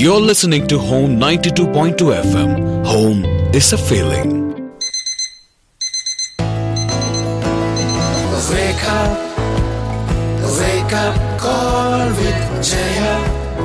You're listening to Home 92.2 FM. Home is a feeling. Wake up, wake up, call with Jaya.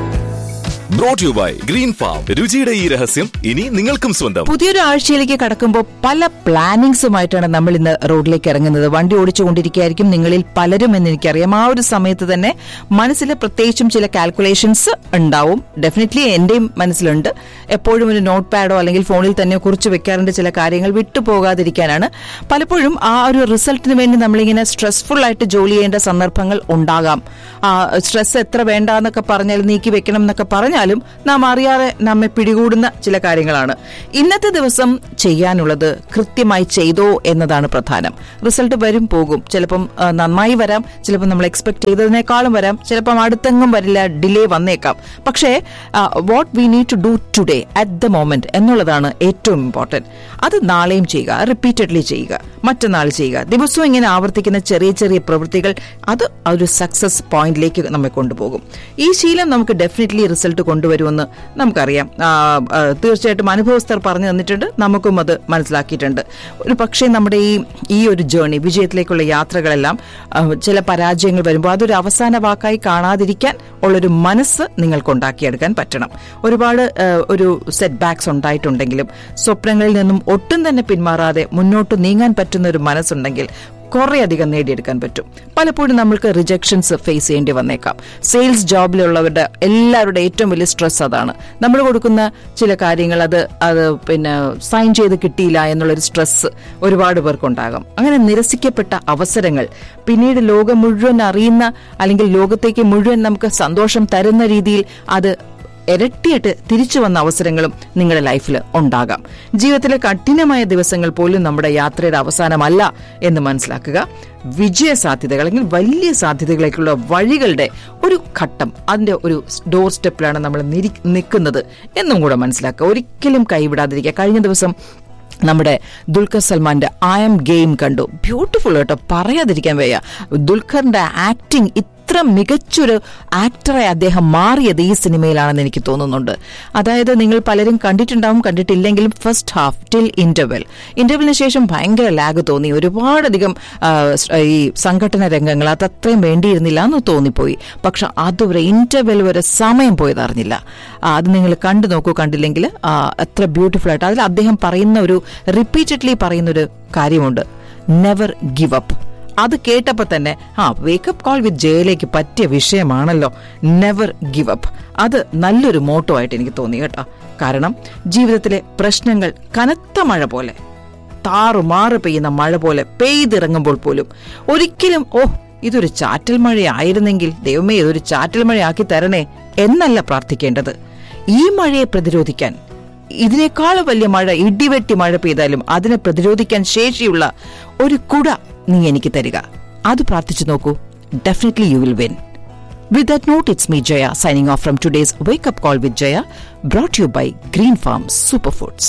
Brought you by Green Farm രുചിയുടെ ഈ രഹസ്യം ഇനി നിങ്ങൾക്കും സ്വന്തം പുതിയൊരു ആഴ്ചയിലേക്ക് കടക്കുമ്പോൾ പല പ്ലാനിങ്സുമായിട്ടാണ് നമ്മൾ ഇന്ന് റോഡിലേക്ക് ഇറങ്ങുന്നത് വണ്ടി ഓടിച്ചുകൊണ്ടിരിക്കുകയായിരിക്കും നിങ്ങളിൽ പലരും എന്ന് എനിക്കറിയാം ആ ഒരു സമയത്ത് തന്നെ മനസ്സിൽ പ്രത്യേകിച്ചും ചില കാൽക്കുലേഷൻസ് ഉണ്ടാവും ഡെഫിനറ്റ്ലി എന്റെയും മനസ്സിലുണ്ട് എപ്പോഴും ഒരു നോട്ട് പാഡോ അല്ലെങ്കിൽ ഫോണിൽ തന്നെ കുറിച്ച് വെക്കാറുണ്ട് ചില കാര്യങ്ങൾ വിട്ടുപോകാതിരിക്കാനാണ് പലപ്പോഴും ആ ഒരു റിസൾട്ടിന് വേണ്ടി നമ്മളിങ്ങനെ സ്ട്രെസ്ഫുൾ ആയിട്ട് ജോലി ചെയ്യേണ്ട സന്ദർഭങ്ങൾ ഉണ്ടാകാം സ്ട്രെസ് എത്ര വേണ്ട എന്നൊക്കെ പറഞ്ഞാൽ നീക്കി വെക്കണം എന്നൊക്കെ പറഞ്ഞാലും നാം അറിയാതെ നമ്മെ പിടികൂടുന്ന ചില കാര്യങ്ങളാണ് ഇന്നത്തെ ദിവസം ചെയ്യാനുള്ളത് കൃത്യമായി ചെയ്തോ എന്നതാണ് പ്രധാനം റിസൾട്ട് വരും പോകും ചിലപ്പം ആ, നന്നായി വരാം ചിലപ്പം നമ്മൾ എക്സ്പെക്ട് ചെയ്തതിനേക്കാളും വരാം ചിലപ്പം അടുത്തെങ്ങും വരില്ല ഡിലേ വന്നേക്കാം പക്ഷേ what we need to do today at the moment എന്നുള്ളതാണ് ഏറ്റവും ഇമ്പോർട്ടന്റ് അത് നാളെയും ചെയ്യുക റിപ്പീറ്റഡ്ലി ചെയ്യുക മറ്റന്നാൾ ചെയ്യുക ദിവസവും ഇങ്ങനെ ആവർത്തിക്കുന്ന ചെറിയ ചെറിയ പ്രവൃത്തികൾ അത് ആ ഒരു സക്സസ് പോയിന്റിലേക്ക് നമ്മെ കൊണ്ടുപോകും ഈ ശീലം നമുക്ക് ഡെഫിനറ്റ്ലി റിസൾട്ട് കൊണ്ടുവരുമെന്ന് നമുക്കറിയാം ആ, ആ, തീർച്ചയായിട്ടും അനുഭവസ്ഥർ പറഞ്ഞു തന്നിട്ടുണ്ട് നമുക്കും അത് മനസ്സിലാക്കിയിട്ടുണ്ട് ഒരു പക്ഷേ നമ്മുടെ ഈ ഈ ഒരു ജേർണി വിജയത്തിലേക്കുള്ള യാത്രകളെല്ലാം ആ, ചില പരാജയങ്ങൾ വരുമ്പോൾ അതൊരു അവസാന വാക്കായി കാണാതിരിക്കാൻ ഉള്ളൊരു മനസ്സ് നിങ്ങൾക്ക് ഉണ്ടാക്കിയെടുക്കാൻ പറ്റണം ഒരുപാട് ആ, ഒരു സെറ്റ് ബാക്സ് ഉണ്ടായിട്ടുണ്ടെങ്കിലും സ്വപ്നങ്ങളിൽ നിന്നും ഒട്ടും തന്നെ പിന്മാറാതെ മുന്നോട്ട് നീങ്ങാൻ പറ്റുന്ന ഒരു മനസ്സുണ്ടെങ്കിൽ കുറെ അധികം നേടിയെടുക്കാൻ പറ്റും പലപ്പോഴും നമ്മൾക്ക് റിജക്ഷൻസ് ഫേസ് ചെയ്യേണ്ടി വന്നേക്കാം സെയിൽസ് ജോബിലുള്ളവരുടെ എല്ലാവരുടെ ഏറ്റവും വലിയ സ്ട്രെസ് അതാണ് നമ്മൾ കൊടുക്കുന്ന ചില കാര്യങ്ങൾ അത് അത് പിന്നെ സൈൻ ചെയ്ത് കിട്ടിയില്ല എന്നുള്ളൊരു സ്ട്രെസ് ഒരുപാട് പേർക്കുണ്ടാകാം അങ്ങനെ നിരസിക്കപ്പെട്ട അവസരങ്ങൾ പിന്നീട് ലോകം മുഴുവൻ അറിയുന്ന അല്ലെങ്കിൽ ലോകത്തേക്ക് മുഴുവൻ നമുക്ക് സന്തോഷം തരുന്ന രീതിയിൽ അത് ഇരട്ടിയായിട്ട് തിരിച്ചു വന്ന അവസരങ്ങളും നിങ്ങളുടെ ലൈഫിൽ ഉണ്ടാകാം ജീവിതത്തിലെ കഠിനമായ ദിവസങ്ങൾ പോലും നമ്മുടെ യാത്രയുടെ അവസാനമല്ല എന്ന് മനസ്സിലാക്കുക വിജയ സാധ്യതകൾ അല്ലെങ്കിൽ വലിയ സാധ്യതകളിലേക്കുള്ള വഴികളുടെ ഒരു ഘട്ടം അതിന്റെ ഒരു ഡോർ സ്റ്റെപ്പിലാണ് നമ്മൾ നിരി- നിൽക്കുന്നത് എന്നും കൂടെ മനസ്സിലാക്കുക ഒരിക്കലും കൈവിടാതിരിക്കുക കഴിഞ്ഞ ദിവസം നമ്മുടെ ദുൽഖർ സൽമാന്റെ ഐ എം ഗെയിം കണ്ടു ബ്യൂട്ടിഫുൾ കേട്ടോ പറയാതിരിക്കാൻ വയ്യ ദുൽഖറിന്റെ ആക്ടിങ് ഇത്ര മികച്ചൊരു ആക്ടറായി അദ്ദേഹം മാറിയത് ഈ സിനിമയിലാണെന്ന് എനിക്ക് തോന്നുന്നുണ്ട് അതായത് നിങ്ങൾ പലരും കണ്ടിട്ടുണ്ടാവും കണ്ടിട്ടില്ലെങ്കിലും ഫസ്റ്റ് ഹാഫ് ടിൽ ഇന്റർവെൽ ഇന്റർവെലിന് ശേഷം ഭയങ്കര ലാഗ് തോന്നി ഒരുപാടധികം ആ, സ്- ഈ സംഘടന രംഗങ്ങൾ അത് അത്രയും വേണ്ടിയിരുന്നില്ല എന്ന് തോന്നിപ്പോയി പക്ഷെ അതുവരെ ഇന്റർവെൽ വരെ സമയം പോയത് അറിഞ്ഞില്ല ആ, അത് നിങ്ങൾ കണ്ടു നോക്കൂ കണ്ടില്ലെങ്കിൽ ആ, അത്ര ബ്യൂട്ടിഫുൾ ആയിട്ട് അതിൽ അദ്ദേഹം പറയുന്ന ഒരു റിപ്പീറ്റഡ്ലി പറയുന്ന ഒരു കാര്യമുണ്ട് നെവർ ഗിവ് അപ്പ് അത് കേട്ടപ്പോൾ തന്നെ ആ വേക്കപ്പ് കോൾ വിത്ത് ജയിലേക്ക് പറ്റിയ വിഷയമാണല്ലോ നെവർ ഗിവ് അപ്പ് അത് നല്ലൊരു മോട്ടോ ആയിട്ട് എനിക്ക് തോന്നി കേട്ടോ കാരണം ജീവിതത്തിലെ പ്രശ്നങ്ങൾ കനത്ത മഴ പോലെ താറുമാറ് പെയ്യുന്ന മഴ പോലെ പെയ്തിറങ്ങുമ്പോൾ പോലും ഒരിക്കലും ഓ ഇതൊരു ചാറ്റൽ മഴയായിരുന്നെങ്കിൽ ദൈവമേ ഇതൊരു ചാറ്റൽ മഴയാക്കി തരണേ എന്നല്ല പ്രാർത്ഥിക്കേണ്ടത് ഈ മഴയെ പ്രതിരോധിക്കാൻ ഇതിനേക്കാളും വലിയ മഴ ഇടിവെട്ടി മഴ പെയ്താലും അതിനെ പ്രതിരോധിക്കാൻ ശേഷിയുള്ള ഒരു കുട നീ എനിക്ക് തരിക അത് പ്രാർത്ഥിച്ചു നോക്കൂ definitely you will win With that note, it's me, Jaya, signing off from today's Wake Up Call with Jaya, brought to you by Green Farm Superfoods.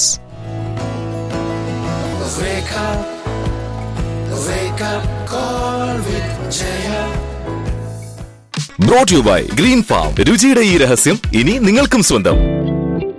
Wake up, wake up, call with Jaya. Brought you by Green Farm രുചിയുടെ ഈ രഹസ്യം ഇനി നിങ്ങൾക്കും സ്വന്തം